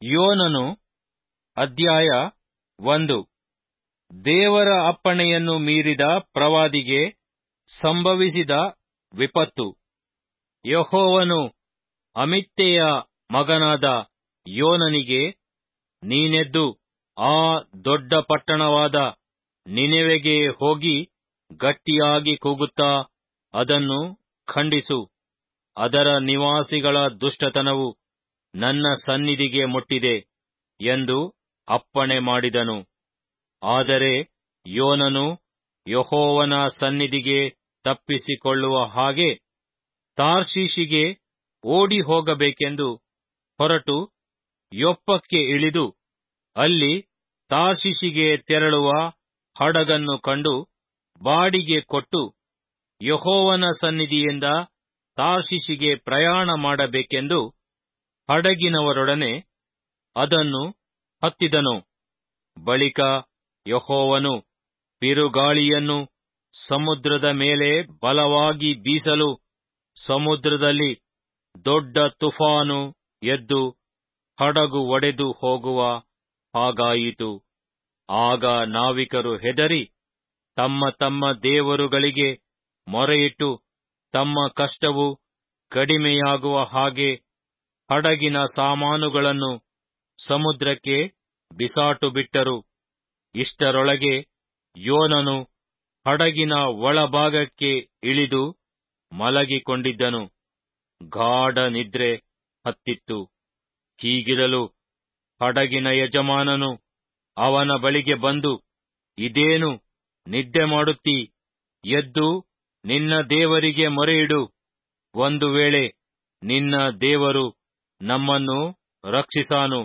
ಯೋನನು ಅಧ್ಯಾಯ ಒಂದು ದೇವರ ಅಪ್ಪಣೆಯನ್ನು ಮೀರಿದ ಪ್ರವಾದಿಗೆ ಸಂಭವಿಸಿದ ವಿಪತ್ತು ಯೆಹೋವನು ಅಮಿತ್ತೆಯ ಮಗನಾದ ಯೋನನಿಗೆ ನೀನೆದ್ದು ಆ ದೊಡ್ಡ ಪಟ್ಟಣವಾದ ನಿನೆವೆಗೆ ಹೋಗಿ ಗಟ್ಟಿಯಾಗಿ ಕೂಗುತ್ತಾ ಅದನ್ನು ಖಂಡಿಸು ಅದರ ನಿವಾಸಿಗಳ ದುಷ್ಟತನವು ನನ್ನ ಸನ್ನಿಧಿಗೆ ಮುಟ್ಟಿದೆ ಎಂದು ಅಪ್ಪಣೆ ಮಾಡಿದನು ಆದರೆ ಯೋನನು ಯೆಹೋವನ ಸನ್ನಿಧಿಗೆ ತಪ್ಪಿಸಿಕೊಳ್ಳುವ ಹಾಗೆ ತಾರ್ಷೀಷಿಗೆ ಓಡಿ ಹೋಗಬೇಕೆಂದು ಹೊರಟು ಯೊಪ್ಪಕ್ಕೆ ಇಳಿದು ಅಲ್ಲಿ ತಾರ್ಷೀಷಿಗೆ ತೆರಳುವ ಹಡಗನ್ನು ಕಂಡು ಬಾಡಿಗೆ ಕೊಟ್ಟು ಯೆಹೋವನ ಸನ್ನಿಧಿಯಿಂದ ತಾರ್ಷೀಷಿಗೆ ಪ್ರಯಾಣ ಮಾಡಬೇಕೆಂದು ಹಡಗಿನವರೊಡನೆ ಅದನ್ನು ಹತ್ತಿದನು ಬಳಿಕ ಯೆಹೋವನು ಬಿರುಗಾಳಿಯನ್ನು ಸಮುದ್ರದ ಮೇಲೆ ಬಲವಾಗಿ ಬೀಸಲು ಸಮುದ್ರದಲ್ಲಿ ದೊಡ್ಡ ತುಫಾನು ಎದ್ದು ಹಡಗು ಒಡೆದು ಹೋಗುವ ಹಾಗಾಯಿತು ಆಗ ನಾವಿಕರು ಹೆದರಿ ತಮ್ಮ ತಮ್ಮ ದೇವರುಗಳಿಗೆ ಮೊರೆಯಿಟ್ಟು ತಮ್ಮ ಕಷ್ಟವು ಕಡಿಮೆಯಾಗುವ ಹಾಗೆ ಹಡಗಿನ ಸಾಮಾನುಗಳನ್ನು ಸಮುದ್ರಕ್ಕೆ ಬಿಸಾಟು ಬಿಟ್ಟರು ಇಷ್ಟರೊಳಗೆ ಯೋನನು ಹಡಗಿನ ಒಳಭಾಗಕ್ಕೆ ಇಳಿದು ಮಲಗಿಕೊಂಡಿದ್ದನು ಗಾಢ ನಿದ್ರೆ ಹತ್ತಿತ್ತು ಹೀಗಿರಲು ಹಡಗಿನ ಯಜಮಾನನು ಅವನ ಬಳಿಗೆ ಬಂದು ಇದೇನು ನಿದ್ದೆ ಮಾಡುತ್ತೀ ಎದ್ದು ನಿನ್ನ ದೇವರಿಗೆ ಮೊರೆಯಿಡು ಒಂದು ವೇಳೆ ನಿನ್ನ ದೇವರು ನಮ್ಮನ್ನು ರಕ್ಷಿಸಾನು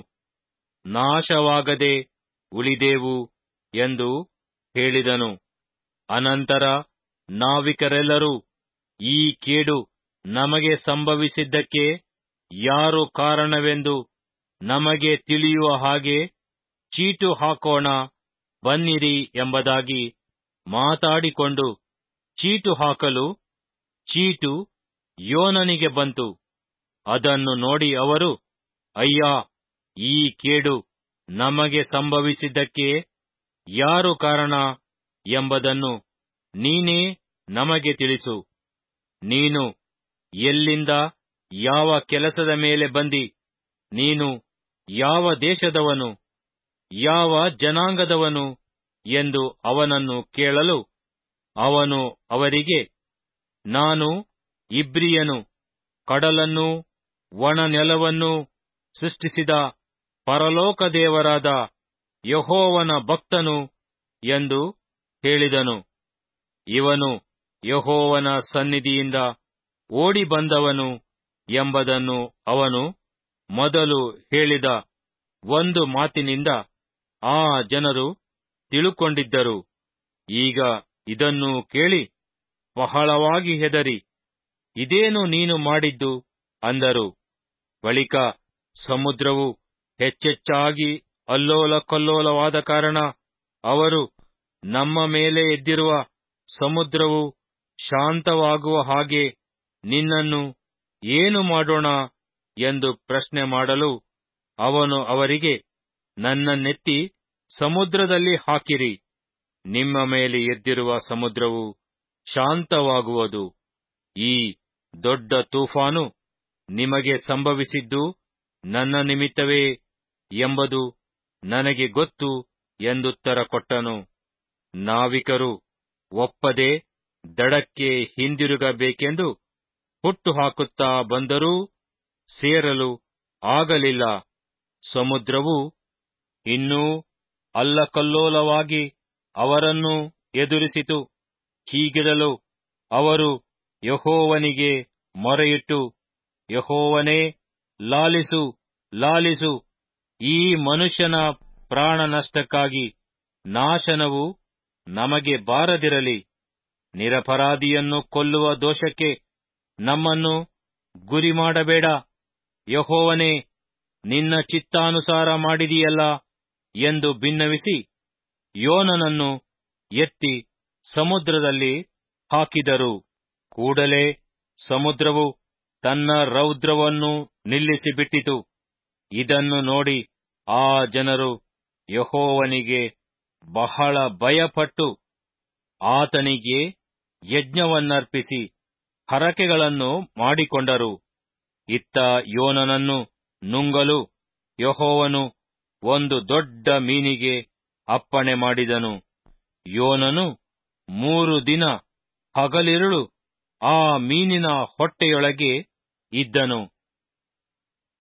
ನಾಶವಾಗದೆ ಉಳಿದೆವು ಎಂದು ಹೇಳಿದನು ಅನಂತರ ನಾವಿಕರೆಲ್ಲರೂ ಈ ಕೇಡು ನಮಗೆ ಸಂಭವಿಸಿದ್ದಕ್ಕೆ ಯಾರು ಕಾರಣವೆಂದು ನಮಗೆ ತಿಳಿಯುವ ಹಾಗೆ ಚೀಟು ಹಾಕೋಣ ಬನ್ನಿರಿ ಎಂಬುದಾಗಿ ಮಾತಾಡಿಕೊಂಡು ಚೀಟು ಹಾಕಲು ಚೀಟು ಯೋನನಿಗೆ ಬಂತು ಅದನ್ನು ನೋಡಿ ಅವರು ಅಯ್ಯ ಈ ಕೇಡು ನಮಗೆ ಸಂಭವಿಸಿದ್ದಕ್ಕೆ ಯಾರು ಕಾರಣ ಎಂಬುದನ್ನು ನೀನೇ ನಮಗೆ ತಿಳಿಸು ನೀನು ಎಲ್ಲಿಂದ ಯಾವ ಕೆಲಸದ ಮೇಲೆ ಬಂದಿ ನೀನು ಯಾವ ದೇಶದವನು ಯಾವ ಜನಾಂಗದವನು ಎಂದು ಅವನನ್ನು ಕೇಳಲು ಅವನು ಅವರಿಗೆ ನಾನು ಇಬ್ರಿಯನು ಕಡಲನ್ನೂ ಒಣ ನೆಲವನ್ನೂ ಸೃಷ್ಟಿಸಿದ ಪರಲೋಕ ದೇವರಾದ ಯಹೋವನ ಭಕ್ತನು ಎಂದು ಹೇಳಿದನು ಇವನು ಯಹೋವನ ಸನ್ನಿಧಿಯಿಂದ ಓಡಿ ಬಂದವನು ಎಂಬುದನ್ನು ಅವನು ಮೊದಲು ಹೇಳಿದ ಒಂದು ಮಾತಿನಿಂದ ಆ ಜನರು ತಿಳುಕೊಂಡಿದ್ದರು ಈಗ ಇದನ್ನು ಕೇಳಿ ಬಹಳವಾಗಿ ಹೆದರಿ ಇದೇನು ನೀನು ಮಾಡಿದ್ದು ಅಂದರು ಬಳಿಕ ಸಮುದ್ರವು ಹೆಚ್ಚೆಚ್ಚಾಗಿ ಅಲ್ಲೋಲ ಕಲ್ಲೋಲವಾದ ಕಾರಣ ಅವರು ನಮ್ಮ ಮೇಲೆ ಎದ್ದಿರುವ ಸಮುದ್ರವು ಶಾಂತವಾಗುವ ಹಾಗೆ ನಿನ್ನನ್ನು ಏನು ಮಾಡೋಣ ಎಂದು ಪ್ರಶ್ನೆ ಮಾಡಲು ಅವನು ಅವರಿಗೆ ನನ್ನನ್ನೆತ್ತಿ ಸಮುದ್ರದಲ್ಲಿ ಹಾಕಿರಿ ನಿಮ್ಮ ಮೇಲೆ ಎದ್ದಿರುವ ಸಮುದ್ರವು ಶಾಂತವಾಗುವುದು ಈ ದೊಡ್ಡ ತೂಫಾನು ನಿಮಗೆ ಸಂಭವಿಸಿದ್ದು ನನ್ನ ನಿಮಿತ್ತವೇ ಎಂಬುದು ನನಗೆ ಗೊತ್ತು ಎಂದುತ್ತರ ಕೊಟ್ಟನು ನಾವಿಕರು ಒಪ್ಪದೆ ದಡಕ್ಕೆ ಹಿಂದಿರುಗಬೇಕೆಂದು ಹುಟ್ಟು ಹಾಕುತ್ತಾ ಬಂದರೂ ಸೇರಲು ಆಗಲಿಲ್ಲ ಸಮುದ್ರವು ಇನ್ನೂ ಅಲ್ಲಕಲ್ಲೋಲವಾಗಿ ಅವರನ್ನು ಎದುರಿಸಿತು ಹೀಗಿರಲು ಅವರು ಯಹೋವನಿಗೆ ಮೊರೆಯಿಟ್ಟು ಯಹೋವನೇ ಲಾಲಿಸು ಲಾಲಿಸು ಈ ಮನುಷ್ಯನ ಪ್ರಾಣ ನಷ್ಟಕ್ಕಾಗಿ ನಾಶನವು ನಮಗೆ ಬಾರದಿರಲಿ ನಿರಪರಾಧಿಯನ್ನು ಕೊಲ್ಲುವ ದೋಷಕ್ಕೆ ನಮ್ಮನ್ನು ಗುರಿ ಮಾಡಬೇಡ ಯಹೋವನೇ ನಿನ್ನ ಚಿತ್ತಾನುಸಾರ ಮಾಡಿದೆಯಲ್ಲ ಎಂದು ಬಿನ್ನವಿಸಿ ಯೋನನನ್ನು ಎತ್ತಿ ಸಮುದ್ರದಲ್ಲಿ ಹಾಕಿದರು ಕೂಡಲೇ ಸಮುದ್ರವು ತನ್ನ ರೌದ್ರವನ್ನು ನಿಲ್ಲಿಸಿಬಿಟ್ಟಿತು ಇದನ್ನು ನೋಡಿ ಆ ಜನರು ಯಹೋವನಿಗೆ ಬಹಳ ಭಯಪಟ್ಟು ಆತನಿಗೆ ಯಜ್ಞವನ್ನರ್ಪಿಸಿ ಹರಕೆಗಳನ್ನು ಮಾಡಿಕೊಂಡರು ಇತ್ತ ಯೋನನನ್ನು ನುಂಗಲು ಯಹೋವನು ಒಂದು ದೊಡ್ಡ ಮೀನಿಗೆ ಅಪ್ಪಣೆ ಮಾಡಿದನು ಯೋನನು ಮೂರು ದಿನ ಹಗಲಿರುಳು ಆ ಮೀನಿನ ಹೊಟ್ಟೆಯೊಳಗೆ ಇದ್ದನು